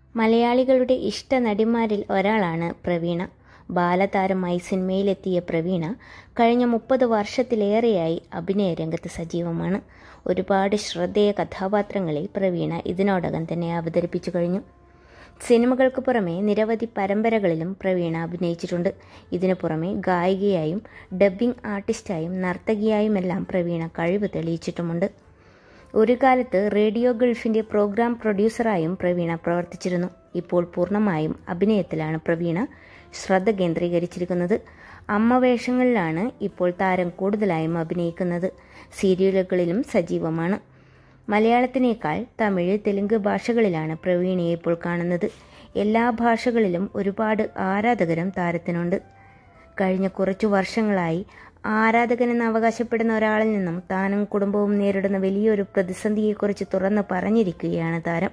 മലയാളികളുടെ ഇഷ്ട നടിമാരിൽ ഒരാളാണ് പ്രവീണ ബാലതാരമായി സിനിമയിലെത്തിയ പ്രവീണ കഴിഞ്ഞ മുപ്പത് വർഷത്തിലേറെയായി അഭിനയ രംഗത്ത് സജീവമാണ് ഒരുപാട് ശ്രദ്ധേയ കഥാപാത്രങ്ങളിൽ പ്രവീണ ഇതിനോടകം തന്നെ അവതരിപ്പിച്ചു കഴിഞ്ഞു സിനിമകൾക്ക് പുറമെ നിരവധി പരമ്പരകളിലും പ്രവീണ അഭിനയിച്ചിട്ടുണ്ട് ഇതിനു പുറമെ ഗായികയായും ഡബ്ബിംഗ് ആർട്ടിസ്റ്റായും നർത്തകിയായുമെല്ലാം പ്രവീണ കഴിവ് തെളിയിച്ചിട്ടുമുണ്ട് ഒരു കാലത്ത് റേഡിയോ ഗൾഫിന്റെ പ്രോഗ്രാം പ്രൊഡ്യൂസറായും പ്രവീണ പ്രവർത്തിച്ചിരുന്നു ഇപ്പോൾ പൂർണ്ണമായും അഭിനയത്തിലാണ് പ്രവീണ ശ്രദ്ധ കേന്ദ്രീകരിച്ചിരിക്കുന്നത് അമ്മ വേഷങ്ങളിലാണ് ഇപ്പോൾ താരം കൂടുതലായും അഭിനയിക്കുന്നത് സീരിയലുകളിലും സജീവമാണ് മലയാളത്തിനേക്കാൾ തമിഴ് തെലുങ്ക് ഭാഷകളിലാണ് പ്രവീണയെ ഇപ്പോൾ കാണുന്നത് എല്ലാ ഭാഷകളിലും ഒരുപാട് ആരാധകരും താരത്തിനുണ്ട് കഴിഞ്ഞ കുറച്ചു വർഷങ്ങളായി ആരാധകനെന്ന് അവകാശപ്പെടുന്ന ഒരാളിൽ നിന്നും താനും കുടുംബവും നേരിടുന്ന വലിയൊരു പ്രതിസന്ധിയെക്കുറിച്ച് തുറന്നു പറഞ്ഞിരിക്കുകയാണ് താരം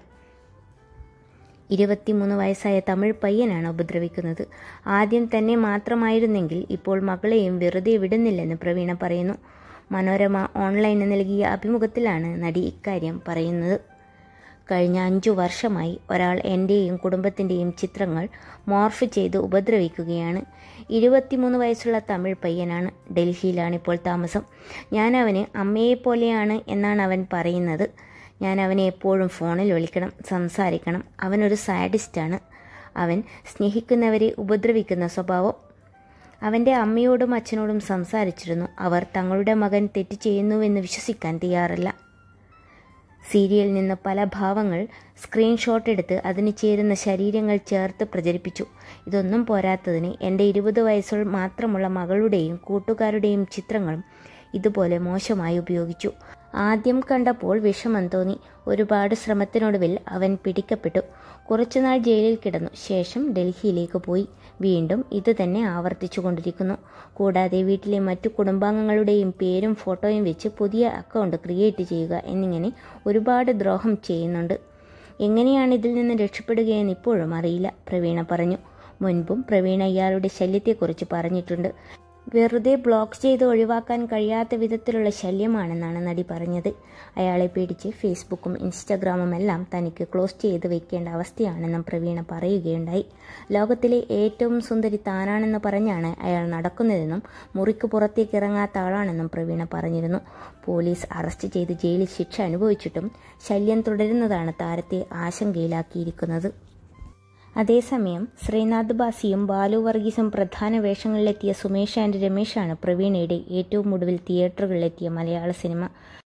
ഇരുപത്തിമൂന്ന് വയസ്സായ തമിഴ് പയ്യനാണ് ഉപദ്രവിക്കുന്നത് ആദ്യം തന്നെ മാത്രമായിരുന്നെങ്കിൽ ഇപ്പോൾ മകളെയും വെറുതെ വിടുന്നില്ലെന്ന് പ്രവീണ പറയുന്നു മനോരമ ഓൺലൈന് നൽകിയ അഭിമുഖത്തിലാണ് നടി ഇക്കാര്യം പറയുന്നത് കഴിഞ്ഞ അഞ്ചു വർഷമായി ഒരാൾ എൻ്റെയും കുടുംബത്തിൻ്റെയും ചിത്രങ്ങൾ മോർഫ് ചെയ്ത് ഉപദ്രവിക്കുകയാണ് ഇരുപത്തിമൂന്ന് വയസ്സുള്ള തമിഴ് പയ്യനാണ് ഡൽഹിയിലാണ് ഇപ്പോൾ താമസം ഞാൻ അവന് അമ്മയെപ്പോലെയാണ് എന്നാണ് അവൻ പറയുന്നത് ഞാൻ അവനെ എപ്പോഴും ഫോണിൽ വിളിക്കണം സംസാരിക്കണം അവനൊരു സാഡിസ്റ്റാണ് അവൻ സ്നേഹിക്കുന്നവരെ ഉപദ്രവിക്കുന്ന സ്വഭാവം അവൻ്റെ അമ്മയോടും അച്ഛനോടും സംസാരിച്ചിരുന്നു അവർ തങ്ങളുടെ മകൻ തെറ്റ് ചെയ്യുന്നുവെന്ന് വിശ്വസിക്കാൻ തയ്യാറല്ല സീരിയലിൽ നിന്ന് പല ഭാവങ്ങൾ സ്ക്രീൻഷോട്ട് എടുത്ത് അതിന് ചേരുന്ന ശരീരങ്ങൾ ചേർത്ത് പ്രചരിപ്പിച്ചു ഇതൊന്നും പോരാത്തതിന് എൻ്റെ ഇരുപത് വയസ്സുൾ മാത്രമുള്ള മകളുടെയും കൂട്ടുകാരുടെയും ചിത്രങ്ങളും ഇതുപോലെ മോശമായി ഉപയോഗിച്ചു ആദ്യം കണ്ടപ്പോൾ വിഷമം തോന്നി ഒരുപാട് ശ്രമത്തിനൊടുവിൽ അവൻ പിടിക്കപ്പെട്ടു കുറച്ചുനാൾ ജയിലിൽ കിടന്നു ശേഷം ഡൽഹിയിലേക്ക് പോയി വീണ്ടും ഇത് തന്നെ ആവർത്തിച്ചു കൊണ്ടിരിക്കുന്നു കൂടാതെ വീട്ടിലെ മറ്റു കുടുംബാംഗങ്ങളുടെയും പേരും ഫോട്ടോയും വെച്ച് പുതിയ അക്കൗണ്ട് ക്രിയേറ്റ് ചെയ്യുക എന്നിങ്ങനെ ഒരുപാട് ദ്രോഹം ചെയ്യുന്നുണ്ട് എങ്ങനെയാണ് ഇതിൽ നിന്ന് രക്ഷപ്പെടുകയെന്ന് ഇപ്പോഴും അറിയില്ല പ്രവീണ പറഞ്ഞു മുൻപും പ്രവീണ ഇയാളുടെ ശല്യത്തെക്കുറിച്ച് പറഞ്ഞിട്ടുണ്ട് വെറുതെ ബ്ലോക്ക് ചെയ്ത് ഒഴിവാക്കാൻ കഴിയാത്ത വിധത്തിലുള്ള ശല്യമാണെന്നാണ് നടി പറഞ്ഞത് അയാളെ പേടിച്ച് ഫേസ്ബുക്കും ഇൻസ്റ്റഗ്രാമും എല്ലാം തനിക്ക് ക്ലോസ് ചെയ്ത് വെക്കേണ്ട അവസ്ഥയാണെന്നും പ്രവീണ പറയുകയുണ്ടായി ലോകത്തിലെ ഏറ്റവും സുന്ദരി താനാണെന്ന് പറഞ്ഞാണ് അയാൾ നടക്കുന്നതെന്നും മുറിക്ക് പുറത്തേക്ക് ഇറങ്ങാത്ത ആളാണെന്നും പ്രവീണ പറഞ്ഞിരുന്നു പോലീസ് അറസ്റ്റ് ചെയ്ത് ജയിലിൽ ശിക്ഷ അനുഭവിച്ചിട്ടും ശല്യം തുടരുന്നതാണ് താരത്തെ ആശങ്കയിലാക്കിയിരിക്കുന്നത് അതേസമയം ശ്രീനാഥ് ബാസിയും ബാലു വർഗീസും പ്രധാന വേഷങ്ങളിലെത്തിയ സുമേഷ് ആൻഡ് രമേശാണ് പ്രവീണയുടെ ഏറ്റവും ഒടുവിൽ തിയേറ്ററുകളിലെത്തിയ മലയാള സിനിമ